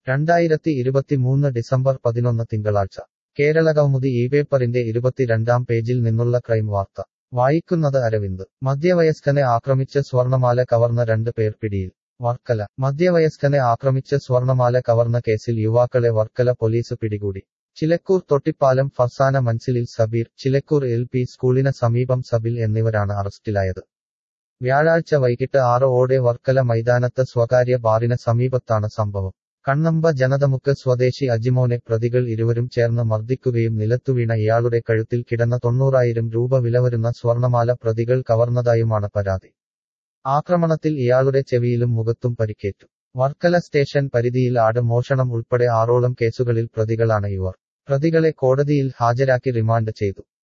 രണ്ടായിരത്തി ഇരുപത്തിമൂന്ന് ഡിസംബർ പതിനൊന്ന് തിങ്കളാഴ്ച കേരളകൗമുദി ഈ പേപ്പറിന്റെ ഇരുപത്തിരണ്ടാം പേജിൽ നിന്നുള്ള ക്രൈം വാർത്ത വായിക്കുന്നത് അരവിന്ദ് മധ്യവയസ്കനെ ആക്രമിച്ച് സ്വർണമാല കവർന്ന രണ്ട് പേർ പിടിയിൽ വർക്കല മധ്യവയസ്കനെ ആക്രമിച്ച് സ്വർണമാല കവർന്ന കേസിൽ യുവാക്കളെ വർക്കല പോലീസ് പിടികൂടി ചിലക്കൂർ തൊട്ടിപ്പാലം ഫർസാന മൻസിലിൽ സബീർ ചിലക്കൂർ എൽ പി സ്കൂളിന് സമീപം സബിൽ എന്നിവരാണ് അറസ്റ്റിലായത് വ്യാഴാഴ്ച വൈകിട്ട് ആറ് ഓടെ വർക്കല മൈതാനത്ത് സ്വകാര്യ ബാറിന് സമീപത്താണ് സംഭവം കണ്ണമ്പ ജനതമുക്ക് സ്വദേശി അജിമോനെ പ്രതികൾ ഇരുവരും ചേർന്ന് മർദ്ദിക്കുകയും നിലത്തുവീണ ഇയാളുടെ കഴുത്തിൽ കിടന്ന തൊണ്ണൂറായിരം രൂപ വില വരുന്ന സ്വർണമാല പ്രതികൾ കവർന്നതായുമാണ് പരാതി ആക്രമണത്തിൽ ഇയാളുടെ ചെവിയിലും മുഖത്തും പരിക്കേറ്റു വർക്കല സ്റ്റേഷൻ പരിധിയിൽ ആട് മോഷണം ഉൾപ്പെടെ ആറോളം കേസുകളിൽ പ്രതികളാണ് ഇവർ പ്രതികളെ കോടതിയിൽ ഹാജരാക്കി റിമാൻഡ് ചെയ്തു